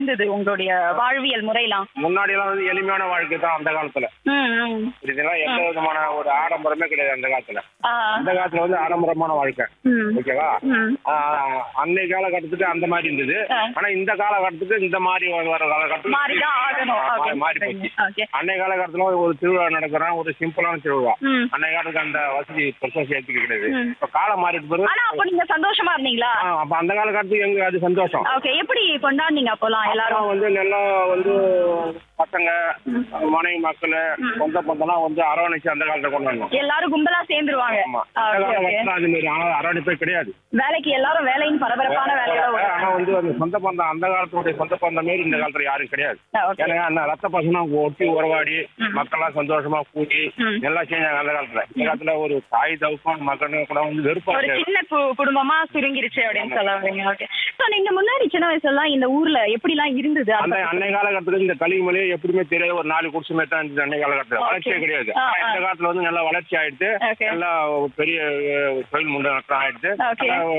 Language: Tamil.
இருந்தது உங்களுடைய வாழ்வியல் முறையெல்லாம் முன்னாடி எல்லாம் வந்து எளிமையான வாழ்க்கை தான் அந்த காலத்துல ம், ம். இதெல்லாம் எந்த விதமான ஒரு ஆடம்பரமே கிடையாது அந்த காலத்துல ஆ, அந்த காலத்துல வந்து ஆடம்பரமான வாழ்க்கை ம், ஓகேவா ம். ஆஹ் அன்னை காலகட்டத்துக்கு அந்த மாதிரி இருந்தது ஆ. ஆனா இந்த காலகட்டத்துக்கு இந்த மாதிரி வர வர காலகட்டத்துக்கு மாறிதான் ஆகணும் மா- அப்படின்னு மாறி சொல்றீங்க. போச்சு ஓகே அன்னை காலகட்டத்துல ஒரு திருவிழா நடக்கிறோம் ஒரு சிம்பிளான திருவிழா ம். அன்னை காலத்துக்கு அந்த வசதி பெருசா சேர்த்துக்க கிடையாது ம். இப்ப காலம் மாறிட்டு பிறகு ஆனா அப்போ நீங்க சந்தோஷமா இருந்தீங்களா ஆ, அப்ப அந்த காலகட்டத்துக்கு எங்க அது சந்தோஷம் ஓகே எப்படி கொண்டாடுனீங்க அப்போலாம் எல்லாரும் எல்லாரும் வந்து நல்லா வந்து பசங்க மனைவி மக்கள் சொந்த பந்தம்லாம் வந்து அரவணைச்சு அந்த காலத்துல கொண்டாடணும் எல்லாரும் கும்பலா சேர்ந்துருவாங்க ஆமா ஆ, அந்த ஓகே, ஓகே. காலகட்டத்துல அது மாதிரி ஆனா அரவணைப்பே கிடையாது வேலைக்கு எல்லாரும் வேலையின் பரபரப்பான வேலையோட ஆனா வந்து அந்த சொந்த பந்தம் அந்த காலத்துடைய சொந்த பந்தம் மாரி இந்த காலத்துல யாரும் கிடையாது ஆ, ஓகே. ஏன்னா அந்த ரத்த பசங்க ஒட்டி உறவாடி மக்கள்லாம் சந்தோஷமா கூடி ம். எல்லாம் செஞ்சாங்க அந்த காலத்துல இந்த காலத்துல ஒரு தாய் தவுக்கம் மக்கள் கூட வந்து வெறுப்பா ஒரு இருக்காது. சின்ன கு- குடும்பமா சுருங்கிருச்சு அப்படின்னு சொல்ல வரீங்க ஓகே சோ நீங்க முன்னாடி சின்ன வயசுலாம் இந்த ஊர்ல எப்படி எல்லாம் இருந்தது அந்த அந்த அன்னை காலகட்டத்துல இந்த கலிமலையே எப்படியுமே தெரியாது ஒரு நாலு குடிசை மாதிரி தான் இருந்தது அன்னை காலகட்டத்துல Okay. வளர்ச்சியே கிடையாது ஆ, ஆனா இந்த ஆ. காலத்துல வந்து நல்லா வளர்ச்சி ஆயிடுச்சு Okay. நல்லா ஒரு பெரிய அஹ், தொழில் முன்னேற்றம் ஆயிடுச்சு Okay. நல்லா